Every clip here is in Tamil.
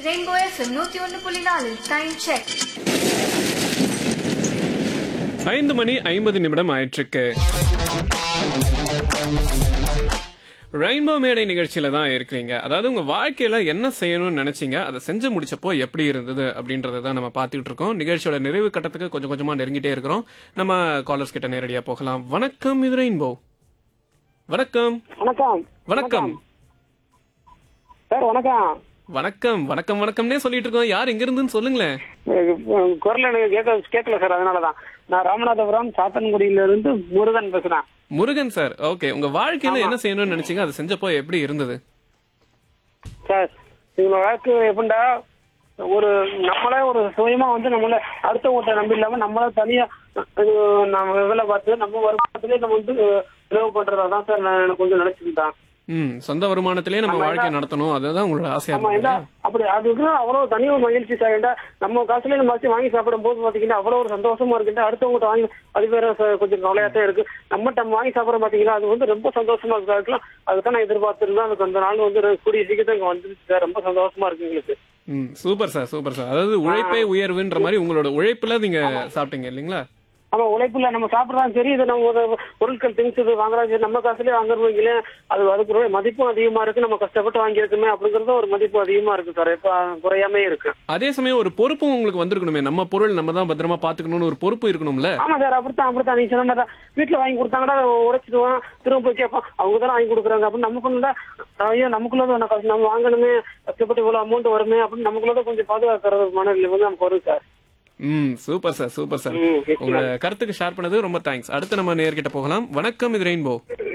ரெயின்போ எஃப்எம் நூத்தி ஒன்னு புள்ளி நாலு டைம் செக் ஐந்து மணி ஐம்பது நிமிடம் ஆயிட்டிருக்கு ரெயின்போ மேடை நிகழ்ச்சியில தான் இருக்கிறீங்க அதாவது உங்க வாழ்க்கையில என்ன செய்யணும்னு நினைச்சீங்க அதை செஞ்சு முடிச்சப்போ எப்படி இருந்தது அப்படின்றத தான் நம்ம பார்த்துட்டு இருக்கோம் நிகழ்ச்சியோட நிறைவு கட்டத்துக்கு கொஞ்சம் கொஞ்சமா நெருங்கிட்டே இருக்கிறோம் நம்ம காலர்ஸ் கிட்ட நேரடியா போகலாம் வணக்கம் இது ரெயின்போ வணக்கம் வணக்கம் வணக்கம் சார் வணக்கம் வணக்கம் வணக்கம் வணக்கம்னே சொல்லிட்டு இருக்கோம் யார் எங்க இருந்துன்னு சொல்லுங்களேன் அஹ் குரல் எனக்கு கேட்க கேட்கல சார் அதனாலதான் நான் ராமநாதபுரம் சாத்தன்குடியில இருந்து முருகன் பேசுறேன் முருகன் சார் ஓகே உங்க வாழ்க்கையில என்ன செய்யணும்னு நினைச்சீங்க அதை செஞ்சப்போ எப்படி இருந்தது சார் எங்களோட வாழ்க்கை எப்படின்னா ஒரு நம்மளே ஒரு சுயமா வந்து நம்மள அடுத்தவங்கள்ட்ட நம்பி இல்லாம நம்மள தனியா அஹ், நம்ம வேலை பார்த்து நம்ம வருமானத்திலே நம்ம வந்து அஹ், செலவு பண்றதான் சார் நான் எனக்கு கொஞ்சம் நினைச்சுக்கிட்டேன் ம் சொந்த வருமானத்திலே நம்ம வாழ்க்கை நடத்தணும் அதுதான் உங்களோட ஆசையா ஆமா இருக்கு ஏண்டா அப்படி அதுக்கு அவ்வளவு தனி ஒரு மகிழ்ச்சி சார் ஏண்டா நம்ம காசுல நம்ம வச்சு வாங்கி சாப்பிடும் போது பாத்தீங்கன்னா அவ்வளவு ஒரு சந்தோஷமா இருக்குண்டா அடுத்தவங்ககிட்ட வாங்கி அது வேற ச- கொஞ்சம் கவலையாத்தான் இருக்கு நம்ம நம்ம வாங்கி சாப்பிடுறோம் பாத்தீங்கன்னா அது வந்து ரொம்ப சந்தோஷமா இருக்கு அதுக்கெல்லாம் அதுதான் நான் எதிர்பார்த்திருந்தேன் அதுக்கு அந்த நாள் வந்து ரெ- கூடிய சீக்கிரத்தை இங்க வந்துருச்சு சார் ரொம்ப சந்தோஷமா இருக்கு எங்களுக்கு ம் சூப்பர் சார் சூப்பர் சார் அதாவது உழைப்பே உயர்வுன்ற மாதிரி உங்களோட உழைப்புல நீங்க சாப்பிட்டீங்க இல்லைங்களா ஆமா உழைப்புல நம்ம சாப்பிடறாலும் சரி இது நம்ம ஒரு பொருட்கள் திங்ஸ் இது வாங்குறாலும் சரி நம்ம காசுலயே வாங்குறவங்களே அது அதுக்கு ஒரு மதிப்பும் அதிகமா இருக்கு நம்ம கஷ்டப்பட்டு வாங்கியிருக்குமே அப்படிங்கறது ஒரு மதிப்பு அதிகமா இருக்கு சார் இப்ப குறையாமே இருக்கு அதே சமயம் ஒரு பொறுப்பும் உங்களுக்கு வந்திருக்கணுமே நம்ம பொருள் நம்ம தான் பத்திரமா பாத்துக்கணும்னு ஒரு பொறுப்பு இருக்கணும்ல ஆமா சார் அப்படித்தான் அப்படித்தான் நீ சொன்ன மாதிரி தான். வீட்டுல வாங்கி கொடுத்தாங்கன்னா அதை உடைச்சிடுவான் திரும்ப போய் கேட்பான் அவங்க தானே வாங்கி கொடுக்குறாங்க அப்படின்னு நமக்குள்ள ஐயோ நமக்குள்ளதான் ஒண்ணு கஷ்டம். நம்ம வாங்கணுமே கஷ்டப்பட்டு இவ்வளவு அமௌண்ட் வருமே அப்படின்னு நமக்குள்ளதான் கொஞ்சம் பாதுகாக்கிறது மனநிலை வந்து நமக்கு வரும் சார் ம் சூப்பர் சார் சூப்பர் சார் ம், yes, உங்களோட கருத்துக்கு ஷேர் பண்ணது ரொம்ப தேங்க்ஸ் அடுத்து நம்ம நேர்கிட்ட போகலாம் வணக்கம் இது ரெயின்போ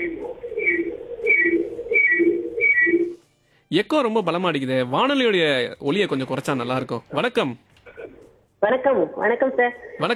எக்கோ ரொம்ப பலமா அடிக்குது வானொலியோடைய ஒலியை கொஞ்சம் குறைச்சா நல்லா இருக்கும் வணக்கம் வணக்கம் வணக்கம் சார் வணக்கம்